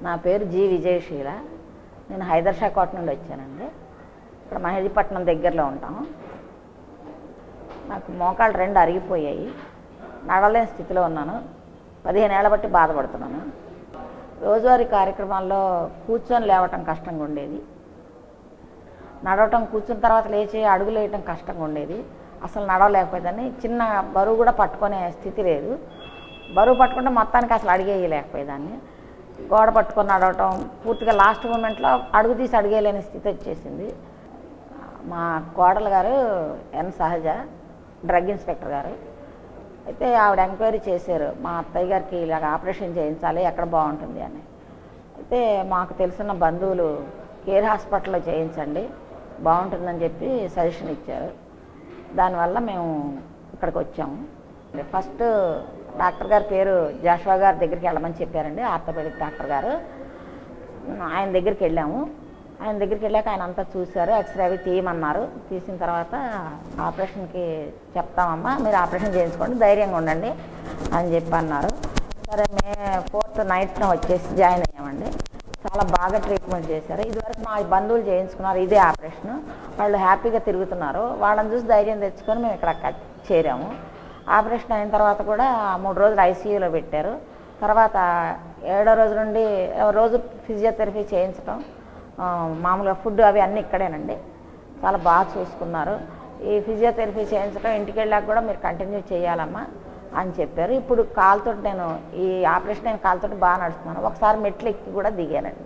నా పేరు జి విజయశీల నేను హైదర్షాకోట నుండి వచ్చానండి ఇక్కడ మహేజీపట్నం దగ్గరలో ఉంటాము నాకు మోకాళ్ళు రెండు అరిగిపోయాయి నడవలేని స్థితిలో ఉన్నాను పదిహేను ఏళ్ళ బట్టి బాధపడుతున్నాను రోజువారీ కార్యక్రమాల్లో కూర్చొని లేవటం కష్టంగా ఉండేది నడవటం కూర్చున్న తర్వాత లేచి అడుగులు వేయటం కష్టంగా ఉండేది అసలు నడవలేకపోయేదాన్ని చిన్న బరువు కూడా పట్టుకునే స్థితి లేదు బరువు పట్టుకుంటే మొత్తానికి అసలు అడిగేయలేకపోయేదాన్ని గోడ పట్టుకొని నడవటం పూర్తిగా లాస్ట్ మూమెంట్లో అడుగు తీసి అడిగేయలేని స్థితి వచ్చేసింది మా కోడలు గారు ఎన్ సహజ డ్రగ్ ఇన్స్పెక్టర్ గారు అయితే ఆవిడ ఎంక్వైరీ చేశారు మా అత్తయ్య గారికి ఇలాగ ఆపరేషన్ చేయించాలి ఎక్కడ బాగుంటుంది అని అయితే మాకు తెలిసిన బంధువులు కేర్ హాస్పిటల్లో చేయించండి బాగుంటుందని చెప్పి సజెషన్ ఇచ్చారు దానివల్ల మేము ఇక్కడికి వచ్చాము ఫస్ట్ డాక్టర్ గారి పేరు జాషువా గారి దగ్గరికి వెళ్ళమని చెప్పారండి ఆర్థోపెడిక్ డాక్టర్ గారు ఆయన దగ్గరికి వెళ్ళాము ఆయన దగ్గరికి వెళ్ళాక ఆయన అంతా చూశారు ఎక్స్రే అవి తీయమన్నారు తీసిన తర్వాత ఆపరేషన్కి చెప్తామమ్మా మీరు ఆపరేషన్ చేయించుకోండి ధైర్యంగా ఉండండి అని చెప్పి అన్నారు సరే మే ఫోర్త్ నైట్న వచ్చేసి జాయిన్ అయ్యామండి చాలా బాగా ట్రీట్మెంట్ చేశారు ఇదివరకు మా బంధువులు చేయించుకున్నారు ఇదే ఆపరేషన్ వాళ్ళు హ్యాపీగా తిరుగుతున్నారు వాళ్ళని చూసి ధైర్యం తెచ్చుకొని మేము ఇక్కడ క- చేరాము ఆపరేషన్ అయిన తర్వాత కూడా మూడు రోజులు ఐసీయూలో పెట్టారు తర్వాత ఏడో రోజు నుండి రోజు ఫిజియోథెరపీ చేయించడం ఆ, మామూలుగా ఫుడ్ అవి అన్నీ ఇక్కడేనండి చాలా బాగా చూసుకున్నారు ఈ ఫిజియోథెరపీ చేయించడం ఇంటికి వెళ్ళాక కూడా మీరు కంటిన్యూ చేయాలమ్మా అని చెప్పారు ఇప్పుడు కాలుతో నేను ఈ ఆపరేషన్ అయిన కాలుతో బాగా నడుస్తున్నాను ఒకసారి మెట్లు ఎక్కి కూడా దిగానండి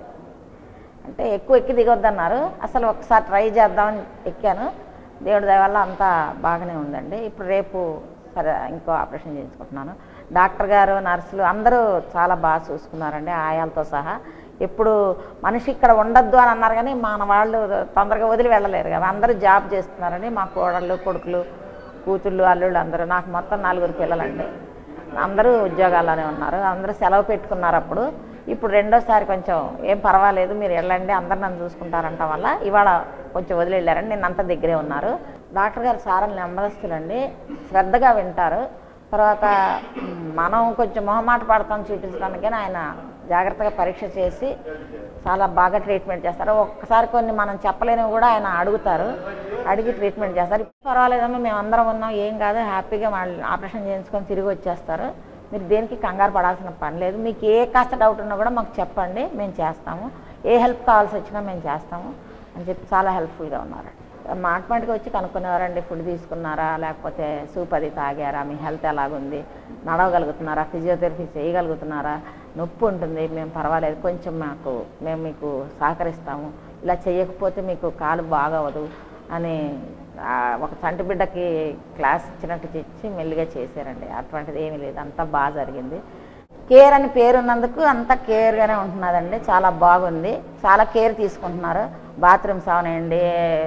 అంటే ఎక్కువ ఎక్కి దిగొద్దన్నారు అసలు ఒకసారి ట్రై చేద్దామని ఎక్కాను దేవుడి దయ వల్ల అంతా బాగానే ఉందండి ఇప్పుడు రేపు సరే ఇంకో ఆపరేషన్ చేయించుకుంటున్నాను డాక్టర్ గారు నర్సులు అందరూ చాలా బాగా చూసుకున్నారండి ఆయాలతో సహా ఎప్పుడు మనిషి ఇక్కడ ఉండొద్దు అని అన్నారు కానీ మన వాళ్ళు తొందరగా వదిలి వెళ్ళలేరు కదా అందరూ జాబ్ చేస్తున్నారండి మా కోడళ్ళు కొడుకులు కూతుళ్ళు అల్లుళ్ళు అందరూ నాకు మొత్తం నలుగురు పిల్లలండి అందరూ ఉద్యోగాల్లోనే ఉన్నారు అందరూ సెలవు పెట్టుకున్నారు అప్పుడు ఇప్పుడు రెండోసారి కొంచెం ఏం పర్వాలేదు మీరు వెళ్ళండి అందరు నన్ను చూసుకుంటారంట వల్ల ఇవాళ కొంచెం వదిలి వెళ్ళారండి నిన్న అంతా దగ్గరే ఉన్నారు డాక్టర్ గారు సారలు నెమ్మదస్తులండి శ్రద్ధగా వింటారు తర్వాత మ్, మనం కొంచెం మొహమాట పడతాం చూపించడానికి ఆయన జాగ్రత్తగా పరీక్ష చేసి చాలా బాగా ట్రీట్మెంట్ చేస్తారు ఒక్కసారి కొన్ని మనం చెప్పలేనివి కూడా ఆయన అడుగుతారు అడిగి ట్రీట్మెంట్ చేస్తారు పర్వాలేదమ్మా మేము అందరం ఉన్నాం ఏం కాదు హ్యాపీగా వాళ్ళు ఆపరేషన్ చేయించుకొని తిరిగి వచ్చేస్తారు మీరు దేనికి కంగారు పడాల్సిన పని లేదు మీకు ఏ కాస్త డౌట్ ఉన్నా కూడా మాకు చెప్పండి మేము చేస్తాము ఏ హెల్ప్ కావాల్సి వచ్చినా మేము చేస్తాము అని చెప్పి చాలా హెల్ప్ఫుల్గా ఉన్నారు మాటమాటికి వచ్చి కనుక్కునేవారండి ఫుడ్ తీసుకున్నారా లేకపోతే సూప్ అది తాగారా మీ హెల్త్ ఎలాగుంది నడవగలుగుతున్నారా ఫిజియోథెరపీ చేయగలుగుతున్నారా నొప్పి ఉంటుంది మేము పర్వాలేదు కొంచెం మాకు మేము మీకు సహకరిస్తాము ఇలా చేయకపోతే మీకు కాలు బాగవదు అని ఆ, ఒక చంటి బిడ్డకి క్లాస్ ఇచ్చినట్టు ఇచ్చి మెల్లిగా చేశారండి అటువంటిది ఏమీ లేదు అంతా బాగా జరిగింది కేర్ అని పేరు ఉన్నందుకు అంత కేర్గానే ఉంటున్నదండి చాలా బాగుంది చాలా కేర్ తీసుకుంటున్నారు బాత్రూమ్స్ అవనండి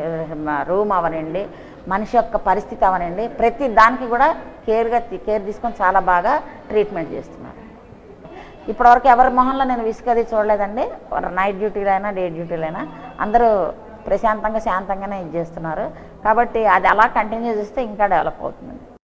రూమ్ అవనండి మనిషి యొక్క పరిస్థితి అవనండి ప్రతి దానికి కూడా కేర్గా కేర్ తీసుకొని చాలా బాగా ట్రీట్మెంట్ చేస్తున్నారు ఇప్పటివరకు ఎవరి మొహంలో నేను విసుగది చూడలేదండి నైట్ డ్యూటీలైనా డే డ్యూటీలైనా అందరూ ప్రశాంతంగా శాంతంగానే ఇది చేస్తున్నారు కాబట్టి అది అలా కంటిన్యూ చేస్తే ఇంకా డెవలప్ అవుతుందండి